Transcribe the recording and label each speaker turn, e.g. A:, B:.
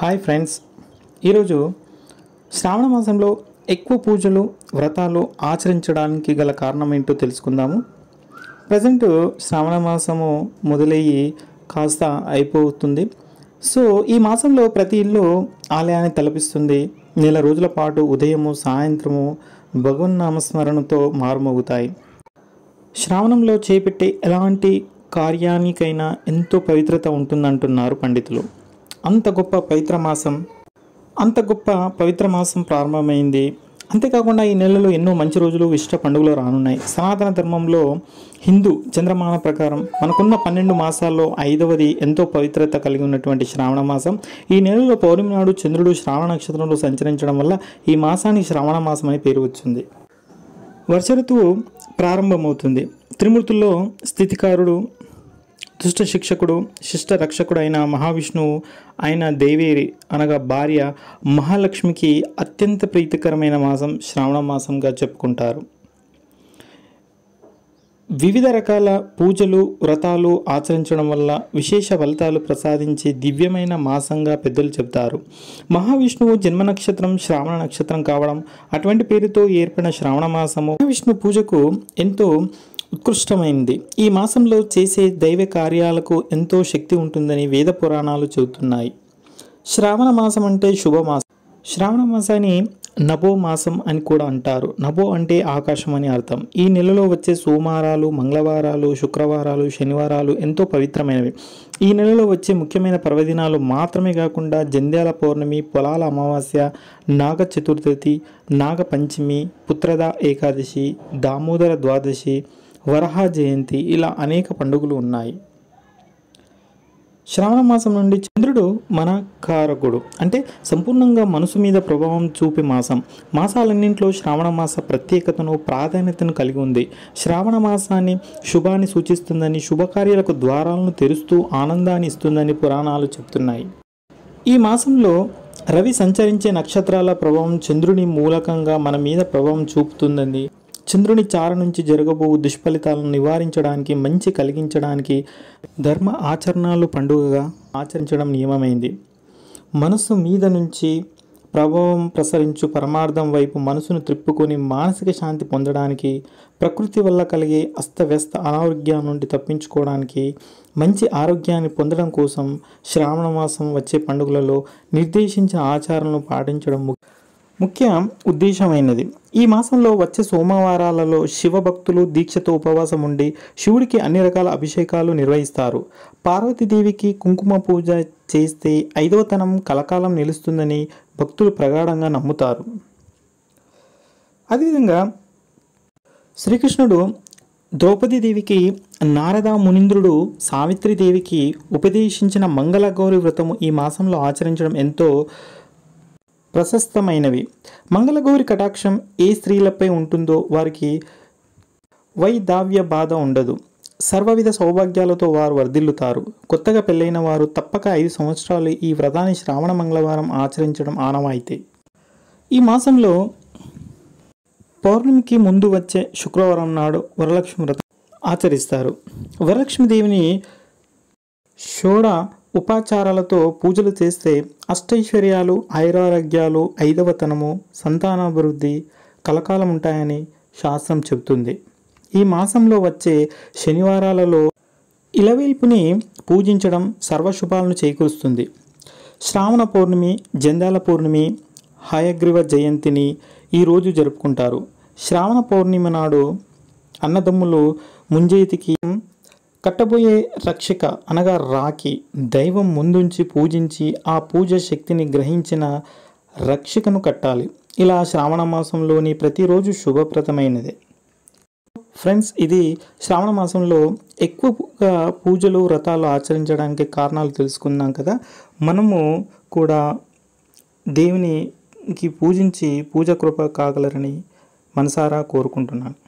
A: hi friends ఈరోజు శ్రావణ మాసంలో ఎక్కువ పూజలు వ్రతాలు ఆచరించడానికి గల కారణం ఏంటో తెలుసుకుందాము ప్రజెంట్ శ్రావణ మాసము మొదలయ్యి కాస్త అయిపోతుంది సో ఈ మాసంలో ప్రతి ఇల్లు ఆలయాన్ని తలపిస్తుంది నెల రోజుల పాటు ఉదయము సాయంత్రము భగవన్నామస్మరణతో మారుమోగుతాయి శ్రావణంలో చేపట్టే ఎలాంటి కార్యానికైనా ఎంతో పవిత్రత ఉంటుందంటున్నారు పండితులు అంత గొప్ప పవిత్ర మాసం అంత గొప్ప పవిత్ర మాసం ప్రారంభమైంది అంతేకాకుండా ఈ నెలలో ఎన్నో మంచి రోజులు ఇష్ట పండుగలు రానున్నాయి సనాతన ధర్మంలో హిందూ చంద్రమాన ప్రకారం మనకున్న పన్నెండు మాసాల్లో ఐదవది ఎంతో పవిత్రత కలిగి ఉన్నటువంటి శ్రావణ మాసం ఈ నెలలో పౌర్ణమి నాడు చంద్రుడు శ్రావణ నక్షత్రంలో సంచరించడం వల్ల ఈ మాసానికి శ్రావణ మాసం అని పేరు వచ్చింది వర్ష ఋతువు ప్రారంభమవుతుంది త్రిమూర్తుల్లో స్థితికారుడు దుష్ట శిక్షకుడు శిష్ట రక్షకుడు అయిన మహావిష్ణువు ఆయన దేవేరి అనగా భార్య మహాలక్ష్మికి అత్యంత ప్రీతికరమైన మాసం శ్రావణ మాసంగా చెప్పుకుంటారు వివిధ రకాల పూజలు వ్రతాలు ఆచరించడం వల్ల విశేష ఫలితాలు ప్రసాదించే దివ్యమైన మాసంగా పెద్దలు చెబుతారు మహావిష్ణువు జన్మ నక్షత్రం శ్రావణ నక్షత్రం కావడం అటువంటి పేరుతో ఏర్పడిన శ్రావణ మాసము మహావిష్ణు పూజకు ఎంతో ఉత్కృష్టమైంది ఈ మాసంలో చేసే దైవ కార్యాలకు ఎంతో శక్తి ఉంటుందని వేద పురాణాలు చెబుతున్నాయి శ్రావణ మాసం అంటే శుభమాసం శ్రావణ మాసాన్ని నభో మాసం అని కూడా అంటారు నభో అంటే ఆకాశం అని అర్థం ఈ నెలలో వచ్చే సోమవారాలు మంగళవారాలు శుక్రవారాలు శనివారాలు ఎంతో పవిత్రమైనవి ఈ నెలలో వచ్చే ముఖ్యమైన పర్వదినాలు మాత్రమే కాకుండా జంధ్యాల పౌర్ణమి పొలాల అమావాస్య నాగ చతుర్థి నాగ పంచమి పుత్రద ఏకాదశి దామోదర ద్వాదశి వరహ జయంతి ఇలా అనేక పండుగలు ఉన్నాయి శ్రావణ మాసం నుండి చంద్రుడు మన కారకుడు అంటే సంపూర్ణంగా మనసు మీద ప్రభావం చూపే మాసం మాసాలన్నింటిలో శ్రావణ మాస ప్రత్యేకతను ప్రాధాన్యతను కలిగి ఉంది శ్రావణ మాసాన్ని శుభాన్ని సూచిస్తుందని శుభకార్యాలకు ద్వారాలను తెరుస్తూ ఆనందాన్ని ఇస్తుందని పురాణాలు చెప్తున్నాయి ఈ మాసంలో రవి సంచరించే నక్షత్రాల ప్రభావం చంద్రుని మూలకంగా మన మీద ప్రభావం చూపుతుందని చంద్రుని చార నుంచి జరగబోవు దుష్ఫలితాలను నివారించడానికి మంచి కలిగించడానికి ధర్మ ఆచరణలు పండుగగా ఆచరించడం నియమమైంది మనసు మీద నుంచి ప్రభావం ప్రసరించు పరమార్థం వైపు మనసును త్రిప్పుకొని మానసిక శాంతి పొందడానికి ప్రకృతి వల్ల కలిగే అస్తవ్యస్త అనారోగ్యం నుండి తప్పించుకోవడానికి మంచి ఆరోగ్యాన్ని పొందడం కోసం శ్రావణ మాసం వచ్చే పండుగలలో నిర్దేశించిన ఆచారాలను పాటించడం ము- ముఖ్య ఉద్దేశమైనది ఈ మాసంలో వచ్చే సోమవారాలలో శివభక్తులు దీక్షతో ఉపవాసం ఉండి శివుడికి అన్ని రకాల అభిషేకాలు నిర్వహిస్తారు పార్వతీదేవికి కుంకుమ పూజ చేస్తే ఐదవతనం కలకాలం నిలుస్తుందని భక్తులు ప్రగాఢంగా నమ్ముతారు అదేవిధంగా శ్రీకృష్ణుడు ద్రౌపదీదేవికి నారద మునీంద్రుడు సావిత్రిదేవికి ఉపదేశించిన మంగళగౌరి వ్రతము ఈ మాసంలో ఆచరించడం ఎంతో ప్రశస్తమైనవి మంగళగౌరి కటాక్షం ఏ స్త్రీలపై ఉంటుందో వారికి వైదావ్య బాధ ఉండదు సర్వవిధ సౌభాగ్యాలతో వారు వర్ధిల్లుతారు కొత్తగా పెళ్ళైన వారు తప్పక ఐదు సంవత్సరాలు ఈ వ్రతాన్ని శ్రావణ మంగళవారం ఆచరించడం ఆనవాయితీ ఈ మాసంలో పౌర్ణమికి ముందు వచ్చే శుక్రవారం నాడు వరలక్ష్మి వ్రతం ఆచరిస్తారు వరలక్ష్మీదేవిని షోడ ఉపాచారాలతో పూజలు చేస్తే అష్టైశ్వర్యాలు ఐరారోగ్యాలు ఐదవతనము సంతానాభివృద్ధి కలకాలం ఉంటాయని శాస్త్రం చెబుతుంది ఈ మాసంలో వచ్చే శనివారాలలో ఇలవేల్పుని పూజించడం సర్వశుభాలను చేకూరుస్తుంది శ్రావణ పౌర్ణమి జందాల పౌర్ణమి హయగ్రీవ జయంతిని ఈరోజు జరుపుకుంటారు శ్రావణ పౌర్ణిమ నాడు అన్నదమ్ములు ముంజేతికి కట్టబోయే రక్షిక అనగా రాఖీ దైవం ముందుంచి పూజించి ఆ పూజ శక్తిని గ్రహించిన రక్షికను కట్టాలి ఇలా శ్రావణ మాసంలోని ప్రతిరోజు శుభప్రదమైనది ఫ్రెండ్స్ ఇది శ్రావణ మాసంలో ఎక్కువగా పూజలు వ్రతాలు ఆచరించడానికి కారణాలు తెలుసుకున్నాం కదా మనము కూడా దేవునికి పూజించి పూజ కృప కాగలరని మనసారా కోరుకుంటున్నాను